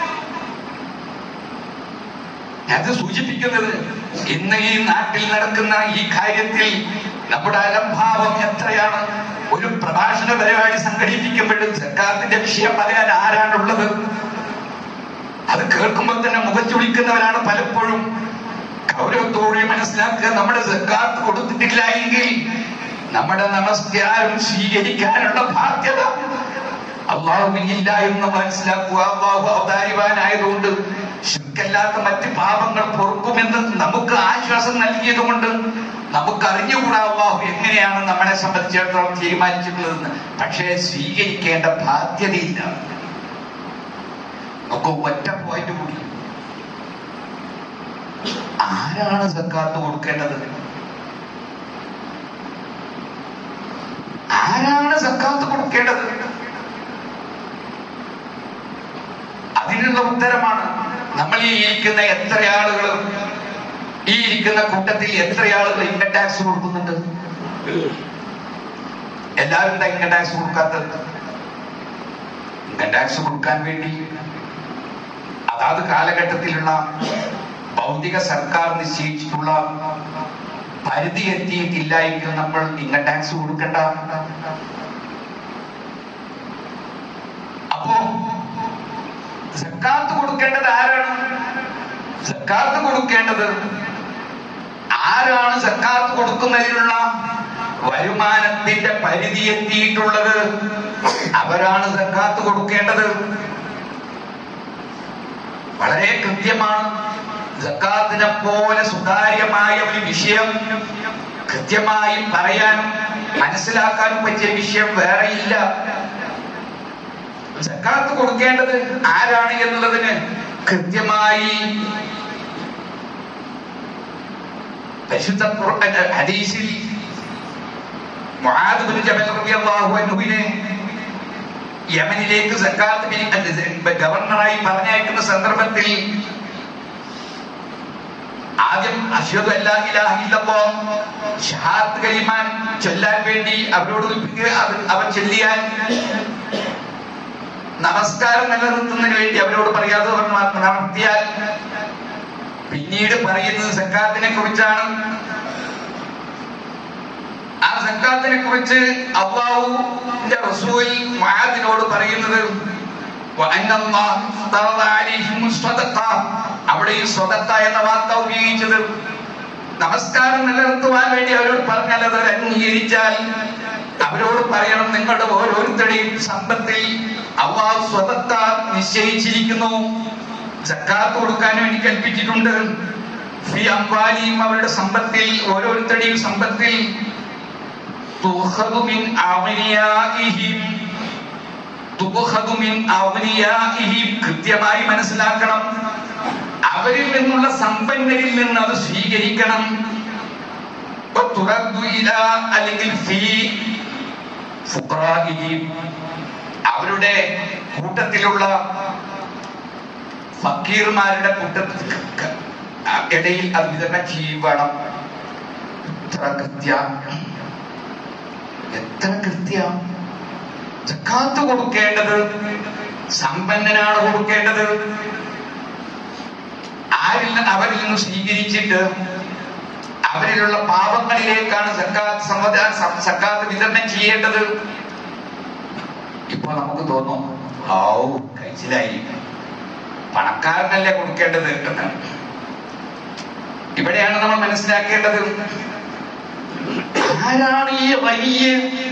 അത് സൂചിപ്പിക്കുന്നത് ഇന്ന് ഈ നാട്ടിൽ നടക്കുന്ന ഈ കാര്യത്തിൽ നമ്മുടെ അലംഭാവം എത്രയാണ് ഒരു പ്രഭാഷണ പരിപാടി സംഘടിപ്പിക്കുമ്പോഴും സർക്കാരിന്റെ വിഷയം പറയാൻ ആരാണുള്ളത് അത് കേൾക്കുമ്പോൾ തന്നെ മുഖച്ചുളിക്കുന്നവരാണ് പലപ്പോഴും ഗൗരവത്തോടെ മനസ്സിലാക്കുക നമ്മുടെ സക്കാത്ത് കൊടുത്തിട്ടില്ല എങ്കിൽ നമ്മുടെ നമസ്കാരം സ്വീകരിക്കാനുള്ള ബാധ്യത അള്ളാഹുവിനില്ല എന്ന് മനസ്സിലാക്കുക അള്ളാഹു അവതാരിവാനായതുകൊണ്ട് ശുക്കല്ലാത്ത മറ്റ് പാപങ്ങൾ പൊറുക്കുമെന്ന് നമുക്ക് ആശ്വാസം നൽകിയതുകൊണ്ട് നമുക്ക് അറിഞ്ഞുകൂടാ അള്ളാഹു എങ്ങനെയാണ് നമ്മളെ സംബന്ധിച്ചിടത്തോളം തീരുമാനിച്ചിട്ടുള്ളതെന്ന് പക്ഷേ സ്വീകരിക്കേണ്ട ബാധ്യതയില്ല നമുക്ക് ഒറ്റ പോയിന്റ് കൂടി ആരാണ് സക്കാത്ത് കൊടുക്കേണ്ടത് ആരാണ് സക്കാത്ത് കൊടുക്കേണ്ടത് അതിനുള്ള ഉത്തരമാണ് നമ്മൾ ഈ ഇരിക്കുന്ന എത്ര ആളുകൾ ഈ ഇരിക്കുന്ന കൂട്ടത്തിൽ എത്ര ആളുകൾ ഇൻകം ടാക്സ് കൊടുക്കുന്നുണ്ട് എല്ലാവരും എന്താ ഇൻകം ടാക്സ് കൊടുക്കാത്തത് ഇൻകം ടാക്സ് കൊടുക്കാൻ വേണ്ടി അതാത് കാലഘട്ടത്തിലുള്ള ഭൗതിക സർക്കാർ നിശ്ചയിച്ചിട്ടുള്ള പരിധി എത്തിയിട്ടില്ല എങ്കിൽ നമ്മൾ ഇൻകം ടാക്സ് കൊടുക്കണ്ട അപ്പോ സക്കാത്ത് കൊടുക്കേണ്ടത് ആരാണ് സക്കാത്ത് കൊടുക്കേണ്ടത് ആരാണ് സക്കാത്ത് കൊടുക്കുന്നതിനുള്ള വരുമാനത്തിന്റെ പരിധി എത്തിയിട്ടുള്ളത് അവരാണ് സക്കാത്ത് കൊടുക്കേണ്ടത് വളരെ കൃത്യമാണ് സക്കാത്തിനെ പോലെ സുതാര്യമായ ഒരു വിഷയം കൃത്യമായി പറയാനും മനസ്സിലാക്കാനും പറ്റിയ വിഷയം വേറെ ഇല്ല സക്കാത്ത് കൊടുക്കേണ്ടത് ആരാണ് എന്നുള്ളതിന് കൃത്യമായി പരിശുദ്ധ ഖുർആൻ ഹദീസിൽ മുആദ് ബിൻ ജബൽ റളിയല്ലാഹു അൻഹുവിനെ യമനിലേക്ക് സക്കാത്ത് പിരി- ഗവർണറായി പറഞ്ഞയക്കുന്ന സന്ദർഭത്തിൽ ആദ്യം അഷ്ഹദു അല്ലാ ഇലാഹ ഇല്ലല്ലാഹ് ഷഹാദത്ത് കലിമാൻ ചൊല്ലാൻ വേണ്ടി അവരോട് കൽപ്പിക്കുക അവർ- അവർ ചൊല്ലിയാൽ നമസ്കാരം നിലനിർത്തുന്നതിന് വേണ്ടി അവരോട് പറയാതെ അവർ ന- നടത്തിയാൽ പിന്നീട് പറയുന്നത് സക്കാത്തിനെ കുറിച്ചാണ് സക്കാത്തിനെ കുറിച്ച് അള്ളാഹുന്റെ റസൂൽ മുആദിനോട് പറയുന്നത് وأن الله افترض عليهم الصدقة. അവിടെ ഈ സ്വതക്ക എന്ന വാക്ക ഉപയോഗിച്ചത് നമസ്കാരം നിലനിർത്തുവാൻ വേണ്ടി അവരോട് പറഞ്ഞാൽ അത് അവർ അംഗീകരിച്ചാൽ അവരോട് പറയണം നിങ്ങളുടെ ഓരോരുത്തരുടെയും സമ്പത്തിൽ അള്ളാഹു സ്വതക്ക നിശ്ചയിച്ചിരിക്കുന്നു സക്കാത്ത് കൊടുക്കാൻ വേണ്ടി കൽപ്പിച്ചിട്ടുണ്ട് ഫി അംവാലിയും അവരുടെ സമ്പത്തിൽ ഓരോരുത്തരുടെയും സമ്പത്തിൽ തുഖദു മിൻ അഗ്നിയാഇഹിം തുഖദു മിൻ അഗ്നിയാഇഹിം കൃത്യമായി മനസ്സിലാക്കണം അവരിൽ നിന്നുള്ള സമ്പന്നരിൽ നിന്ന് അത് സ്വീകരിക്കണം വതുറദ്ദു ഇലാ അല്ലെങ്കിൽ ഫീ ഫുഖറാഇഹിം അവരുടെ കൂട്ടത്തിലുള്ള ഫക്കീർമാരുടെ കൂട്ടത്തിൽ ഇടയിൽ അത് വിതരണം ചെയ്യണം എത്ര കൃത്യ എത്ര കൃത്യ ജക്കാത്ത് കൊടുക്കേണ്ടത് സമ്പന്നനാണ് കൊടുക്കേണ്ടത് ആരിൽ നിന്ന് അവരിൽ നിന്ന് സ്വീകരിച്ചിട്ട് അവരിലുള്ള പാപങ്ങളിലേക്കാണ് സക്കാത്ത് സമ്മത- സം- സക്കാത്ത് വിതരണം ചെയ്യേണ്ടത് ഇപ്പൊ നമുക്ക് തോന്നും ഔ കഴിച്ചിലായി പണക്കാരനല്ലേ കൊടുക്കേണ്ടത് എന്ന് ഇവിടെയാണ് നമ്മൾ മനസ്സിലാക്കേണ്ടത് ആരാണ് ഈ വലിയ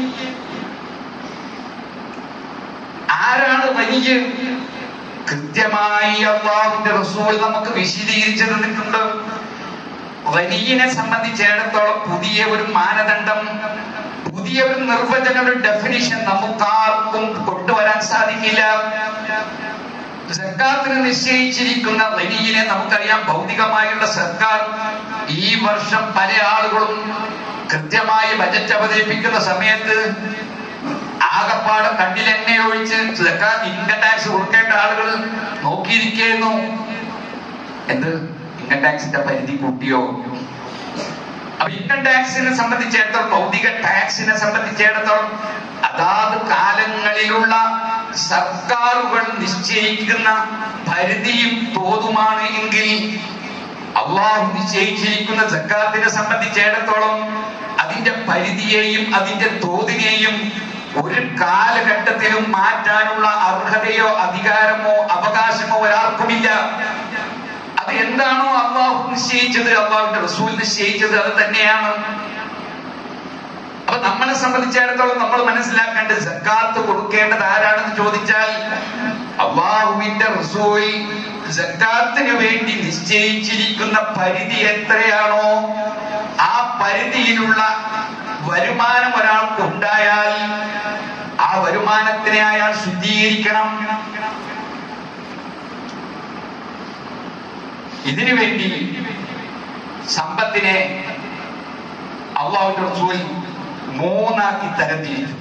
ആരാണ് വലിയ കൃത്യമായി അള്ളാഹുവിന്റെ റസൂൽ നമുക്ക് വിശദീകരിച്ചു തന്നിട്ടുണ്ട് വലിയനെ സംബന്ധിച്ചിടത്തോളം പുതിയ ഒരു മാനദണ്ഡം പുതിയ ഒരു നിർവചനം ഒരു ഡെഫിനിഷൻ നമുക്കാർക്കും കൊണ്ടുവരാൻ സാധിക്കില്ല സർക്കാരിന് നിശ്ചയിച്ചിരിക്കുന്ന വലിയനെ നമുക്കറിയാം ഭൗതികമായുള്ള സർക്കാർ ഈ വർഷം പല ആളുകളും കൃത്യമായി ബജറ്റ് അവതരിപ്പിക്കുന്ന സമയത്ത് ആകപ്പാടെ കണ്ണിൽ എണ്ണ ഒഴിച്ച് സർക്കാർ ഇൻകം ടാക്സ് കൊടുക്കേണ്ട ആളുകൾ നോക്കിയിരിക്കുന്നു എന്ത് ഇൻകം ടാക്സിന്റെ പരിധി കൂട്ടിയോ അപ്പൊ ഇൻകം ടാക്സിനെ സംബന്ധിച്ചിടത്തോളം ഭൗതിക ടാക്സിനെ സംബന്ധിച്ചിടത്തോളം അതാത് കാലങ്ങളിലുള്ള സർക്കാരുകൾ നിശ്ചയിക്കുന്ന പരിധിയും തോതുമാണ് എങ്കിൽ അള്ളാഹു നിശ്ചയിച്ചിരിക്കുന്ന സക്കാത്തിനെ സംബന്ധിച്ചിടത്തോളം അതിന്റെ പരിധിയെയും അതിന്റെ തോതിനെയും ഒരു കാലഘട്ടത്തിലും മാറ്റാനുള്ള അർഹതയോ അധികാരമോ അവകാശമോ ഒരാൾക്കുമില്ല അത് എന്താണോ അള്ളാഹു നിശ്ചയിച്ചത് അള്ളാഹുവിന്റെ റസൂൽ നിശ്ചയിച്ചത് അത് തന്നെയാണ് അപ്പൊ നമ്മളെ സംബന്ധിച്ചിടത്തോളം നമ്മൾ മനസ്സിലാക്കേണ്ടത് സക്കാത്ത് കൊടുക്കേണ്ടത് ആരാണെന്ന് ചോദിച്ചാൽ അള്ളാഹുവിന്റെ റസൂൽ സക്കാത്തിന് വേണ്ടി നിശ്ചയിച്ചിരിക്കുന്ന പരിധി എത്രയാണോ ആ പരിധിയിലുള്ള വരുമാനം ഒരാൾക്ക് ഉണ്ടായാൽ ആ വരുമാനത്തിനെ അയാൾ ശുദ്ധീകരിക്കണം ഇതിനു വേണ്ടി സമ്പത്തിനെ അള്ളാഹുവിന്റെ റസൂൽ മൂന്നാക്കി തരംതിരിച്ചു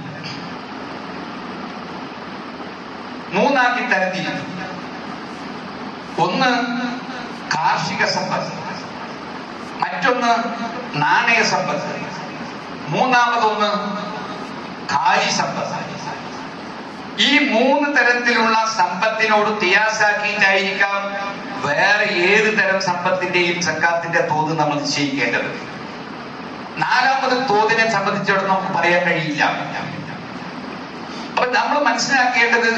മൂന്നാക്കി തരംതിരിച്ചു ഒന്ന് കാർഷിക സമ്പത്ത് മറ്റൊന്ന് നാണയ സമ്പത്ത് മൂന്നാമതൊന്ന് കാലി സമ്പത്ത് ഈ മൂന്ന് തരത്തിലുള്ള സമ്പത്തിനോട് തിയാസാക്കിയിട്ടായിരിക്കാം വേറെ ഏത് തരം സമ്പത്തിന്റെയും സക്കാത്തിന്റെ തോത് നമ്മൾ നിശ്ചയിക്കേണ്ടത് നാലാമത് തോതിനെ സംബന്ധിച്ചിടത്തോളം നമുക്ക് പറയാൻ കഴിയില്ല അപ്പൊ നമ്മൾ മനസ്സിലാക്കേണ്ടത്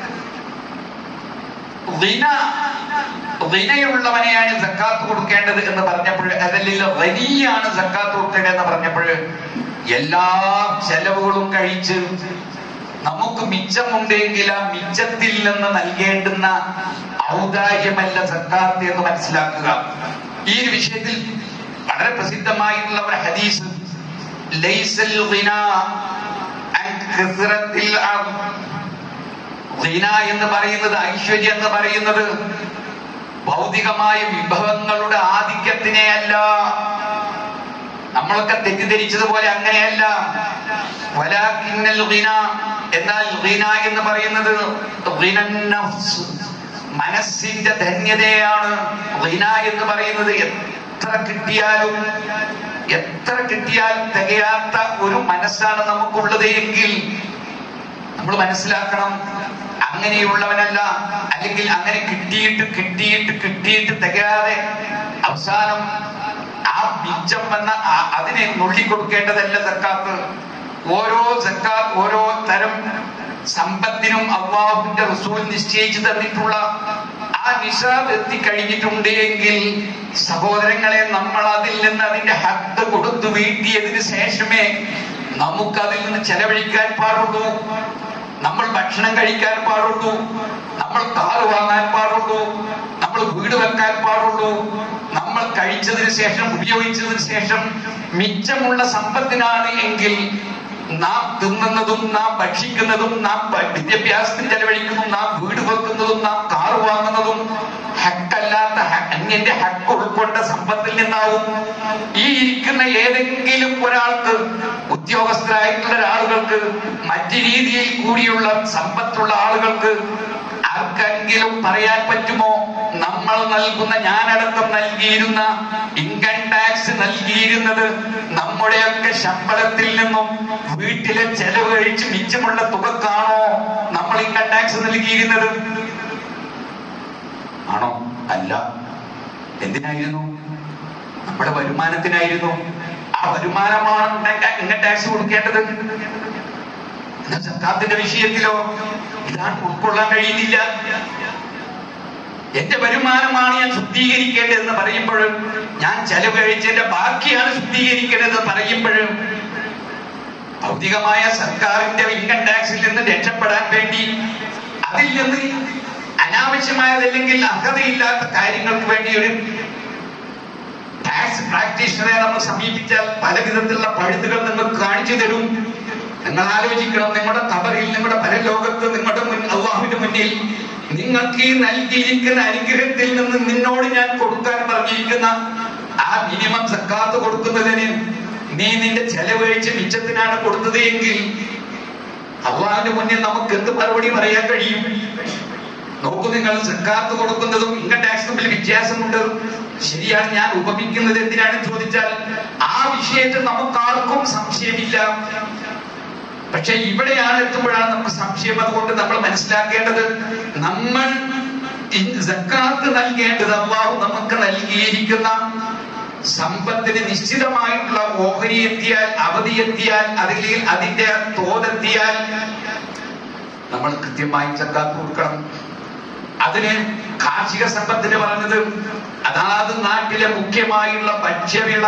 റിന റിനയുള്ളവനെയാണ് സക്കാത്ത് കൊടുക്കേണ്ടത് എന്ന് പറഞ്ഞപ്പോൾ അതല്ലെങ്കിൽ റനിയാണ് സക്കാത്ത് കൊടുക്കേണ്ടത് എന്ന് പറഞ്ഞപ്പോൾ എല്ലാ ചെലവുകളും കഴിച്ച് നമുക്ക് മിച്ചമുണ്ടെങ്കിൽ ആ മിച്ചത്തിൽ നിന്ന് നൽകേണ്ടുന്ന ഔദാര്യമല്ല സക്കാത്ത് എന്ന് മനസ്സിലാക്കുക ഈ ഒരു വിഷയത്തിൽ വളരെ പ്രസിദ്ധമായിട്ടുള്ള ഒരു ഹദീസ് ലൈസൽ ഗിന അൻ കസ്റത്തിൽ അർദ്. ഗിന എന്ന് പറയുന്നത് ഐശ്വര്യം എന്ന് പറയുന്നത് ഭൗതികമായ വിഭവങ്ങളുടെ ആധിക്യത്തിനെ അല്ല നമ്മളൊക്കെ തെറ്റിദ്ധരിച്ചതുപോലെ അങ്ങനെയല്ല വലാകിന്നൽ ഗിന എന്നാൽ ഗിന എന്ന് പറയുന്നത് ഗിനൻ നഫ്സ് മനസ്സിന്റെ ധന്യതയാണ് ഗിന എന്ന് പറയുന്നത് എത്ര കിട്ടിയാലും എത്ര കിട്ടിയാലും തികയാത്ത ഒരു മനസ്സാണ് നമുക്കുള്ളത് എങ്കിൽ നമ്മൾ മനസ്സിലാക്കണം അങ്ങനെയുള്ളവനല്ല അല്ലെങ്കിൽ അങ്ങനെ കിട്ടിയിട്ട് കിട്ടിയിട്ട് കിട്ടിയിട്ട് തികയാതെ അവസാനം ആ മിച്ചം വന്ന ആ- അതിനെ നുള്ളിക്കൊടുക്കേണ്ടതല്ല സക്കാത്ത് ഓരോ സക്കാത്ത് ഓരോ തരം സമ്പത്തിനും അള്ളാഹുവിന്റെ റസൂൽ നിശ്ചയിച്ചു തന്നിട്ടുള്ള ആ നിസാബ് എത്തിക്കഴിഞ്ഞിട്ടുണ്ട് എങ്കിൽ സഹോദരങ്ങളെ നമ്മൾ അതിൽ നിന്ന് അതിന്റെ ഹത്ത് കൊടുത്തു വീട്ടിയതിന് ശേഷമേ നമുക്ക് അതിൽ നിന്ന് ചെലവഴിക്കാൻ പാടുള്ളൂ നമ്മൾ ഭക്ഷണം കഴിക്കാൻ പാടുള്ളൂ നമ്മൾ കാറ് വാങ്ങാൻ പാടുള്ളൂ നമ്മൾ വീട് വെക്കാൻ പാടുള്ളൂ നമ്മൾ കഴിച്ചതിന് ശേഷം ഉപയോഗിച്ചതിന് ശേഷം മിച്ചമുള്ള സമ്പത്തിനാണ് എങ്കിൽ നാം തിന്നുന്നതും നാം ഭക്ഷിക്കുന്നതും നാം പ- വിദ്യാഭ്യാസത്തിന് ചെലവഴിക്കുന്നതും നാം വീട് വെക്കുന്നതും നാം കാറ് വാങ്ങുന്നതും ഹക്കല്ലാത്ത ഹ- അന്യന്റെ ഹക്ക് ഉൾക്കൊണ്ട സമ്പത്തിൽ നിന്നാവും ഈ ഇരിക്കുന്ന ഏതെങ്കിലും ഒരാൾക്ക് ഉദ്യോഗസ്ഥരായിട്ടുള്ള ആളുകൾക്ക് മറ്റു രീതിയിൽ കൂടിയുള്ള സമ്പത്തുള്ള ആളുകൾക്ക് ആർക്കെങ്കിലും പറയാൻ പറ്റുമോ നമ്മൾ നൽകുന്ന ഞാനടക്കം നൽകിയിരുന്ന ഇൻകം ടാക്സ് നൽകിയിരുന്നത് നമ്മുടെയൊക്കെ ശമ്പളത്തിൽ നിന്നും വീട്ടിലെ ചെലവ് കഴിച്ച് മിച്ചമുള്ള തുകക്കാണോ നമ്മൾ ഇൻകം ടാക്സ് നൽകിയിരുന്നത് ആണോ അല്ല എന്തിനായിരുന്നു നമ്മുടെ വരുമാനത്തിനായിരുന്നു ആ വരുമാനമാണ് ഇൻകം ടാക്സ് കൊടുക്കേണ്ടത് എന്നാൽ സക്കാത്തിന്റെ വിഷയത്തിലോ ഇതാണ് ഉൾക്കൊള്ളാൻ കഴിയുന്നില്ല എന്റെ വരുമാനമാണ് ഞാൻ ശുദ്ധീകരിക്കേണ്ടതെന്ന് പറയുമ്പോഴും ഞാൻ ചെലവ് കഴിച്ചതിന്റെ ബാക്കിയാണ് ശുദ്ധീകരിക്കേണ്ടതെന്ന് പറയുമ്പോഴും ഭൗതികമായ സർക്കാരിന്റെ ഇൻകം ടാക്സിൽ നിന്ന് രക്ഷപ്പെടാൻ വേണ്ടി അതിൽ നിന്ന് അനാവശ്യമായതല്ലെങ്കിൽ അർഹതയില്ലാത്ത കാര്യങ്ങൾക്ക് വേണ്ടി ഒരു ടാക്സ് പ്രാക്ടീഷണറെ നമ്മൾ സമീപിച്ചാൽ പല വിധത്തിലുള്ള പഴുതുകൾ നിങ്ങൾക്ക് കാണിച്ചു തരും നിങ്ങൾ ആലോചിക്കണം നിങ്ങളുടെ കബറിൽ നിങ്ങളുടെ പരലോകത്ത് നിങ്ങളുടെ മുൻ അള്ളാഹുവിന്റെ മുന്നിൽ നിങ്ങൾക്ക് ഈ നൽകിയിരിക്കുന്ന അനുഗ്രഹത്തിൽ നിന്ന് നിന്നോട് ഞാൻ കൊടുക്കാൻ പറഞ്ഞിരിക്കുന്ന ആ മിനിമം സക്കാത്ത് കൊടുക്കുന്നതിന് നീ നിന്റെ ചെലവ് കഴിച്ച് മിച്ചത്തിനാണ് കൊടുത്തത് എങ്കിൽ അള്ളാഹുവിന്റെ മുന്നിൽ നമുക്ക് എന്ത് മറുപടി പറയാൻ കഴിയും നോക്കൂ നിങ്ങൾ സക്കാത്ത് കൊടുക്കുന്നതും ഇൻകം ടാക്സ് തമ്മിൽ വ്യത്യാസമുണ്ട് ശരിയാണ് ഞാൻ ഉപമിക്കുന്നത് എന്തിനാണ് ചോദിച്ചാൽ ആ വിഷയത്തിൽ നമുക്കാർക്കും സംശയമില്ല പക്ഷെ ഇവിടെയാണ് എത്തുമ്പോഴാണ് നമുക്ക് സംശയം അതുകൊണ്ട് നമ്മൾ മനസ്സിലാക്കേണ്ടത് നമ്മൾ സക്കാത്ത് നൽകേണ്ടത് അള്ളാഹു നമുക്ക് നൽകിയിരിക്കുന്ന സമ്പത്തിന് നിശ്ചിതമായിട്ടുള്ള ഓഹരി എത്തിയാൽ അവധി എത്തിയാൽ അതിൽ അതിന്റെ തോതെത്തിയാൽ നമ്മൾ കൃത്യമായി സക്കാത്ത് കൊടുക്കണം അതിന് കാർഷിക സമ്പത്തിന് പറഞ്ഞത് അതാത് നാട്ടിലെ മുഖ്യമായുള്ള ഭക്ഷ്യവിള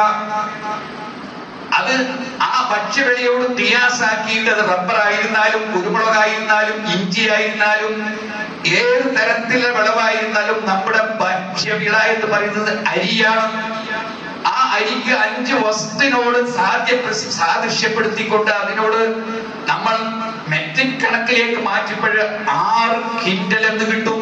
അത് ആ ഭക്ഷ്യവിളയോട് തിയാസാക്കിയിട്ട് അത് റബ്ബറായിരുന്നാലും കുരുമുളകായിരുന്നാലും ഇഞ്ചി ആയിരുന്നാലും ഏത് തരത്തിലുള്ള വിളവായിരുന്നാലും നമ്മുടെ ഭക്ഷ്യവിള എന്ന് പറയുന്നത് അരിയാണ് ആ അരിക്ക് അഞ്ച് വസ്തുവിനോട് സാധ്യ സാദൃശ്യപ്പെടുത്തിക്കൊണ്ട് അതിനോട് നമ്മൾ മെട്രിക് കണക്കിലേക്ക് മാറ്റുമ്പോൾ ആറ് കിൻഡൽ എന്ന് കിട്ടും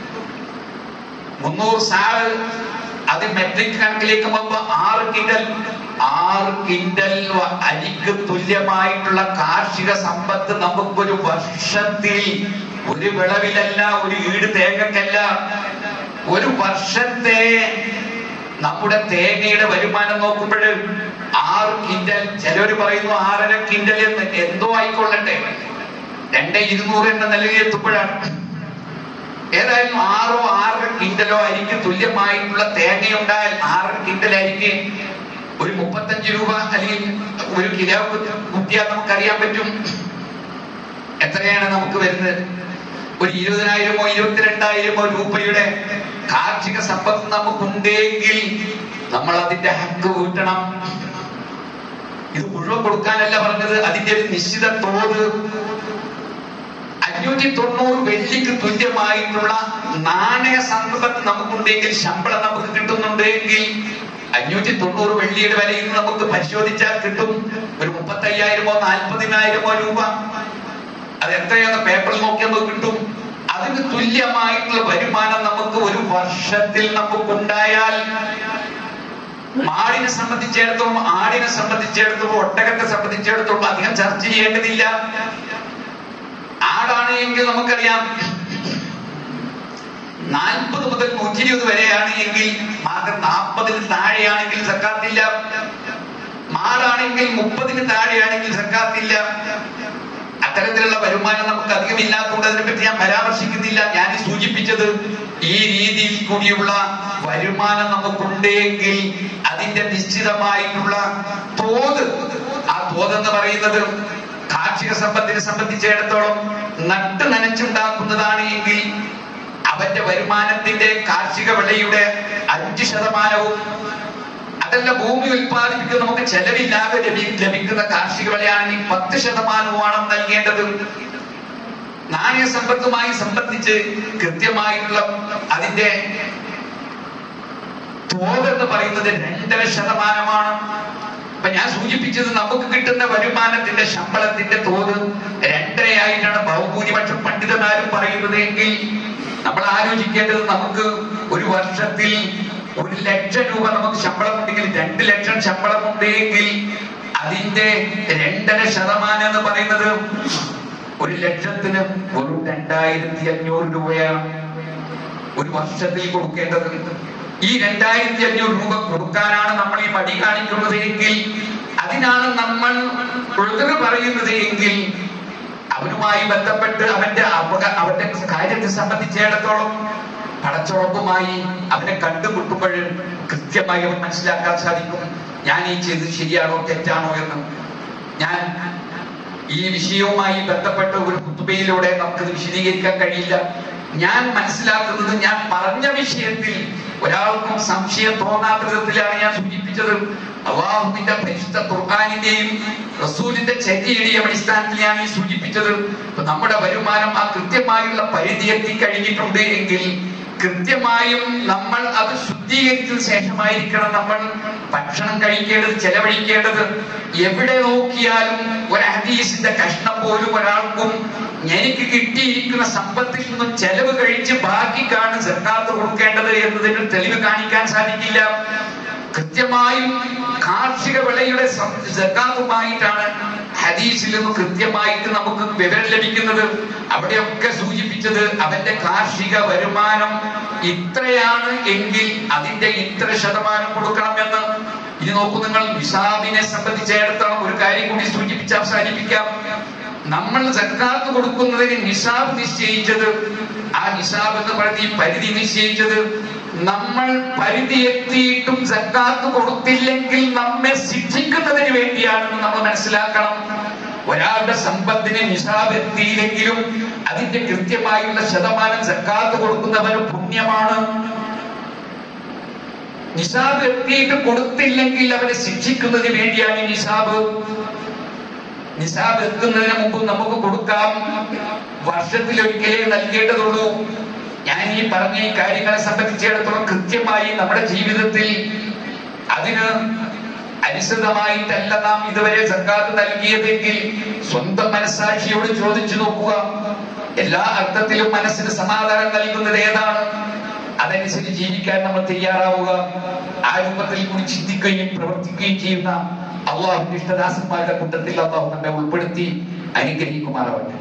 മുന്നൂറ് സാള് അത് മെട്രിക് കണക്കിലേക്ക് പോകുമ്പോ ആറ് കിൻഡൽ ആറ് കിൻഡൽ വ- അരിക്ക് തുല്യമായിട്ടുള്ള കാർഷിക സമ്പത്ത് നമുക്കൊരു വർഷത്തിൽ ഒരു വിളവിലല്ല ഒരു ഈട് തേങ്ങക്കല്ല ഒരു വർഷത്തെ നമ്മുടെ തേങ്ങയുടെ വരുമാനം നോക്കുമ്പോൾ ആറ് കിൻഡൽ ചിലവര് പറയുന്നു ആറര കിൻഡൽ എന്ന് എന്തോ ആയിക്കൊള്ളട്ടെ രണ്ട് ഇരുന്നൂറ് എന്ന നിലയിൽ എത്തുമ്പോഴാണ് ഏതായാലും ആറോ ആറര കിൻഡലോ അരിക്ക് തുല്യമായിട്ടുള്ള തേങ്ങയുണ്ടായാൽ ആറര കിൻഡൽ അരിക്ക് ഒരു മുപ്പത്തഞ്ച് രൂപ അല്ലെങ്കിൽ ഒരു കിലോ കുത്തിയാൽ നമുക്കറിയാൻ പറ്റും എത്രയാണ് നമുക്ക് വരുന്നത് ഒരു ഇരുപതിനായിരമോ ഇരുപത്തിരണ്ടായിരമോ രൂപയുടെ കാർഷിക സമ്പത്ത് നമുക്കുണ്ടെങ്കിൽ നമ്മൾ അതിന്റെ ഹക്ക് വീട്ടണം ഇത് മുഴുവൻ കൊടുക്കാനല്ല പറഞ്ഞത് അതിന്റെ ഒരു നിശ്ചിത തോത് അഞ്ഞൂറ്റി തൊണ്ണൂറ് വെള്ളിക്ക് തുല്യമായിട്ടുള്ള നാണയ സമ്പത്ത് നമുക്കുണ്ടെങ്കിൽ ശമ്പളം നമുക്ക് കിട്ടുന്നുണ്ട് എങ്കിൽ അഞ്ഞൂറ്റി തൊണ്ണൂറ് വെള്ളിയുടെ വിലയിൽ നിന്ന് നമുക്ക് പരിശോധിച്ചാൽ കിട്ടും ഒരു മുപ്പത്തി അയ്യായിരമോ നാൽപ്പതിനായിരമോ രൂപ അത് എത്രയാണ് പേപ്പറിൽ നോക്കിയാൽ നമുക്ക് കിട്ടും അതിന് തുല്യമായിട്ടുള്ള വരുമാനം നമുക്ക് ഒരു വർഷത്തിൽ നമുക്കുണ്ടായാൽ മാടിനെ സംബന്ധിച്ചിടത്തോളം ആടിനെ സംബന്ധിച്ചിടത്തോളം ഒട്ടകത്തെ സംബന്ധിച്ചിടത്തോളം അധികം ചർച്ച ചെയ്യേണ്ടതില്ല ആടാണ് എങ്കിൽ നമുക്കറിയാം നാൽപ്പത് മുതൽ നൂറ്റി ഇരുപത് വരെയാണ് എങ്കിൽ മാസം നാൽപ്പതിന് താഴെയാണെങ്കിൽ സക്കാത്തില്ല മാടാണെങ്കിൽ മുപ്പതിന് താഴെയാണെങ്കിൽ സക്കാത്തില്ല അത്തരത്തിലുള്ള വരുമാനം നമുക്ക് അധികം ഇല്ലാത്തതുകൊണ്ട് അതിനെപ്പറ്റി ഞാൻ പരാമർശിക്കുന്നില്ല ഞാൻ ഈ സൂചിപ്പിച്ചത് ഈ രീതിയിൽ കൂടിയുള്ള വരുമാനം നമുക്കുണ്ടെങ്കിൽ അതിന്റെ നിശ്ചിതമായിട്ടുള്ള തോത് ആ തോതെന്ന് പറയുന്നത് കാർഷിക സമ്പത്തിനെ സംബന്ധിച്ചിടത്തോളം നട്ട് നനച്ചുണ്ടാക്കുന്നതാണ് എങ്കിൽ അവന്റെ വരുമാനത്തിന്റെ കാർഷിക വിളയുടെ അഞ്ച് ശതമാനവും അതല്ല ഭൂമി ഉൽപ്പാദിപ്പിക്കുന്ന നമുക്ക് ചെലവില്ലാതെ ലഭി- ലഭിക്കുന്ന കാർഷിക വിളയാണെങ്കിൽ പത്ത് ശതമാനവുമാണ് നൽകേണ്ടത് നാണയ സമ്പത്തുമായി സംബന്ധിച്ച് കൃത്യമായിട്ടുള്ള അതിന്റെ തോത് എന്ന് പറയുന്നത് രണ്ടര ശതമാനമാണ് അപ്പൊ ഞാൻ സൂചിപ്പിച്ചത് നമുക്ക് കിട്ടുന്ന വരുമാനത്തിന്റെ ശമ്പളത്തിന്റെ തോത് രണ്ടരയായിട്ടാണ് ബഹുഭൂരിപക്ഷം പണ്ഡിതന്മാരും പറയുന്നത് എങ്കിൽ നമ്മൾ ആലോചിക്കേണ്ടത് നമുക്ക് ഒരു വർഷത്തിൽ ഒരു ലക്ഷം രൂപ നമുക്ക് ശമ്പളം ഉണ്ടെങ്കിൽ രണ്ട് ലക്ഷം ശമ്പളം ഉണ്ടെങ്കിൽ അതിന്റെ രണ്ടര ശതമാനം എന്ന് പറയുന്നത് ഒരു ലക്ഷത്തിന് വെറും രണ്ടായിരത്തി അഞ്ഞൂറ് രൂപയാണ് ഒരു വർഷത്തിൽ കൊടുക്കേണ്ടത് ഈ രണ്ടായിരത്തി അഞ്ഞൂറ് രൂപ കൊടുക്കാനാണ് നമ്മൾ ഈ മടി കാണിക്കുന്നത് എങ്കിൽ അതിനാണ് നമ്മൾ ഒഴുകു പറയുന്നത് എങ്കിൽ അവനുമായി ബന്ധപ്പെട്ട് അവന്റെ അപക അവന്റെ കാര്യത്തെ സംബന്ധിച്ചിടത്തോളം പടച്ചുറപ്പുമായി അവനെ കണ്ടുമുട്ടുമ്പോൾ കൃത്യമായി അവൻ മനസ്സിലാക്കാൻ സാധിക്കും ഞാൻ ഈ ചെയ്തത് ശരിയാണോ തെറ്റാണോ എന്ന് ഞാൻ ഈ വിഷയവുമായി ബന്ധപ്പെട്ട ഒരു കുത്തുബയിലൂടെ നമുക്കത് വിശദീകരിക്കാൻ കഴിയില്ല ഞാൻ മനസ്സിലാക്കുന്നത് ഞാൻ പറഞ്ഞ വിഷയത്തിൽ ഒരാൾക്കും സംശയം തോന്നാത്ത വിധത്തിലാണ് ഞാൻ സൂചിപ്പിച്ചത് അള്ളാഹുവിന്റെ പരിശുദ്ധ ഖുർആാനിന്റെയും റസൂലിന്റെ ചര്യയുടെയും അടിസ്ഥാനത്തിൽ ഞാൻ ഈ സൂചിപ്പിച്ചത് ഇപ്പൊ നമ്മുടെ വരുമാനം ആ കൃത്യമായുള്ള പരിധി എത്തിക്കഴിഞ്ഞിട്ടുണ്ട് എങ്കിൽ കൃത്യമായും നമ്മൾ അത് ശുദ്ധീകരിച്ചതിന് ശേഷമായിരിക്കണം നമ്മൾ ഭക്ഷണം കഴിക്കേണ്ടത് ചെലവഴിക്കേണ്ടത് എവിടെ നോക്കിയാലും ഒരു ഹദീസിന്റെ കഷ്ണം പോലും ഒരാൾക്കും എനിക്ക് കിട്ടിയിരിക്കുന്ന സമ്പത്തിൽ നിന്നും ചെലവ് കഴിച്ച് ബാക്കിക്കാണ് സക്കാത്ത് കൊടുക്കേണ്ടത് എന്നതിന് തെളിവ് കാണിക്കാൻ സാധിക്കില്ല കൃത്യമായും കാർഷിക വിളയുടെ സക്കാത്തുമായിട്ടാണ് ഹദീസിൽ നിന്ന് കൃത്യമായിട്ട് നമുക്ക് വിവരം ലഭിക്കുന്നത് അവിടെയൊക്കെ സൂചിപ്പിച്ചത് അവന്റെ കാർഷിക വരുമാനം ഇത്രയാണ് എങ്കിൽ അതിന്റെ ഇത്ര ശതമാനം കൊടുക്കണമെന്ന് ഇനി നോക്കൂ നിങ്ങൾ നിസാബിനെ സംബന്ധിച്ചിടത്തോളം ഒരു കാര്യം കൂടി സൂചിപ്പിച്ച് അവസാനിപ്പിക്കാം നമ്മൾ സക്കാത്ത് കൊടുക്കുന്നതിന് നിസാബ് നിശ്ചയിച്ചത് ആ നിസാബ് എന്ന് പറയുന്ന ഈ പരിധി നിശ്ചയിച്ചത് നമ്മൾ പരിധി എത്തിയിട്ടും സക്കാത്ത് കൊടുത്തില്ലെങ്കിൽ നമ്മെ ശിക്ഷിക്കുന്നതിന് വേണ്ടിയാണെന്ന് നമ്മൾ മനസ്സിലാക്കണം ഒരാളുടെ സമ്പത്തിന് നിസാബ് എത്തിയില്ലെങ്കിലും അതിന്റെ കൃത്യമായുള്ള ശതമാനം സക്കാത്ത് കൊടുക്കുന്നവന് പുണ്യമാണ് നിസാബ് എത്തിയിട്ട് കൊടുത്തില്ലെങ്കിൽ അവനെ ശിക്ഷിക്കുന്നതിന് വേണ്ടിയാണ് ഈ നിസാബ് നിസാബ് എത്തുന്നതിന് മുമ്പ് നമുക്ക് കൊടുക്കാം വർഷത്തിൽ ഒരിക്കലേ നൽകേണ്ടതുള്ളൂ ഞാൻ ഈ പറഞ്ഞ ഈ കാര്യങ്ങളെ സംബന്ധിച്ചിടത്തോളം കൃത്യമായി നമ്മുടെ ജീവിതത്തിൽ അതിന് അനുസൃതമായിട്ടല്ല നാം ഇതുവരെ സക്കാത്ത് നൽകിയതെങ്കിൽ സ്വന്തം മനസ്സാക്ഷിയോട് ചോദിച്ചു നോക്കുക എല്ലാ അർത്ഥത്തിലും മനസ്സിന് സമാധാനം നൽകുന്നത് ഏതാണ് അതനുസരിച്ച് ജീവിക്കാൻ നമ്മൾ തയ്യാറാവുക ആ രൂപത്തിൽ കൂടി ചിന്തിക്കുകയും പ്രവർത്തിക്കുകയും ചെയ്യുന്ന അള്ളാഹുന്റെ ഇഷ്ടദാസന്മാരുടെ കൂട്ടത്തിൽ അള്ളാഹു നമ്മെ ഉൾപ്പെടുത്തി അനുഗ്രഹിക്കുമാറാവട്ടെ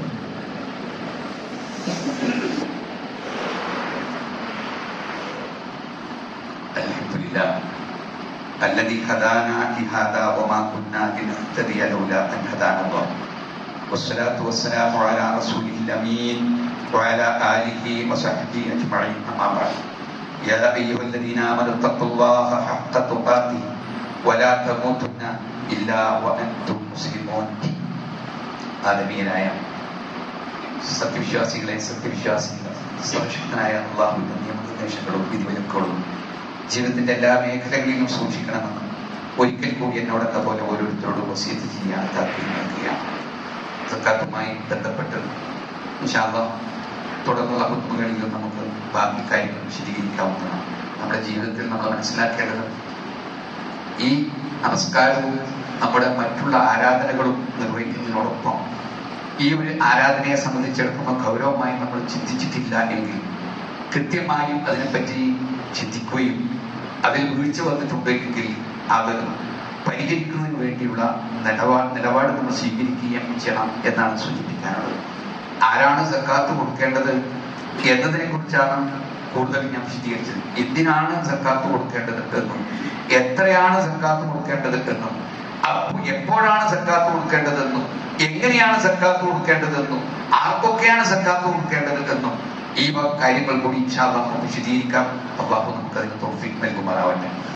الحمد لله الذي هدانا لهذا وما كنا لنهتدي لولا ان هدانا الله والصلاة والسلام على رسوله الأمين وعلى آله وصحبه أجمعين أما بعد يا أيها الذين آمنوا اتقوا الله حق تقاته ولا تموتن إلا وأنتم مسلمون ആദമീയനായ സത്യവിശ്വാസികളെ സത്യവിശ്വാസികളെ സുരക്ഷിതനായ അള്ളാഹുവിന്റെ നിയമനിർദ്ദേശങ്ങളും വിധിവിലക്കുകളും ജീവിതത്തിന്റെ എല്ലാ മേഖലകളിലും സൂക്ഷിക്കണമെന്ന് ഒരിക്കൽ കൂടി എന്നോടെന്ന പോലെ ഓരോരുത്തരോടും വസീത്ത് ചെയ്യാൻ താല്പര്യം നൽകുകയാണ് സക്കാത്തുമായി ബന്ധപ്പെട്ട് ഇൻഷാല്ല തുടർന്നുള്ള കുത്തുകളിലും നമുക്ക് ബാക്കി കാര്യങ്ങൾ വിശദീകരിക്കാവുന്നതാണ് നമ്മുടെ ജീവിതത്തിൽ നമ്മൾ മനസ്സിലാക്കേണ്ടത് ഈ നമസ്കാരവും നമ്മുടെ മറ്റുള്ള ആരാധനകളും നിർവഹിക്കുന്നതിനോടൊപ്പം ഈ ഒരു ആരാധനയെ സംബന്ധിച്ചിടത്തോളം ഗൗരവമായി നമ്മൾ ചിന്തിച്ചിട്ടില്ല എങ്കിൽ കൃത്യമായും അതിനെപ്പറ്റി ചിന്തിക്കുകയും അതിൽ വീഴ്ച വന്നിട്ടുണ്ടെങ്കിൽ അത് പരിഹരിക്കുന്നതിന് വേണ്ടിയുള്ള നിലപാട് നിലപാട് നമ്മൾ സ്വീകരിക്കുകയും ചെയ്യണം എന്നാണ് സൂചിപ്പിക്കാനുള്ളത് ആരാണ് സക്കാത്ത് കൊടുക്കേണ്ടത് എന്നതിനെ കുറിച്ചാണ് കൂടുതൽ ഞാൻ വിശദീകരിച്ചത് എന്തിനാണ് സക്കാത്ത് കൊടുക്കേണ്ടത് എന്നും എത്രയാണ് സക്കാത്ത് കൊടുക്കേണ്ടത് എന്നും അപ്പൊ എപ്പോഴാണ് സക്കാത്ത് കൊടുക്കേണ്ടതെന്നും എങ്ങനെയാണ് സക്കാത്ത് കൊടുക്കേണ്ടതെന്നും ആർക്കൊക്കെയാണ് സക്കാത്ത് കൊടുക്കേണ്ടത് എന്നും ഈ വക കാര്യങ്ങൾ കൂടി ഇൻഷാ അല്ലാഹ് നമുക്ക് വിശദീകരിക്കാം അള്ളാഹു നമുക്ക് അതിന് തോഫിക് നൽകുമാറാവട്ടെ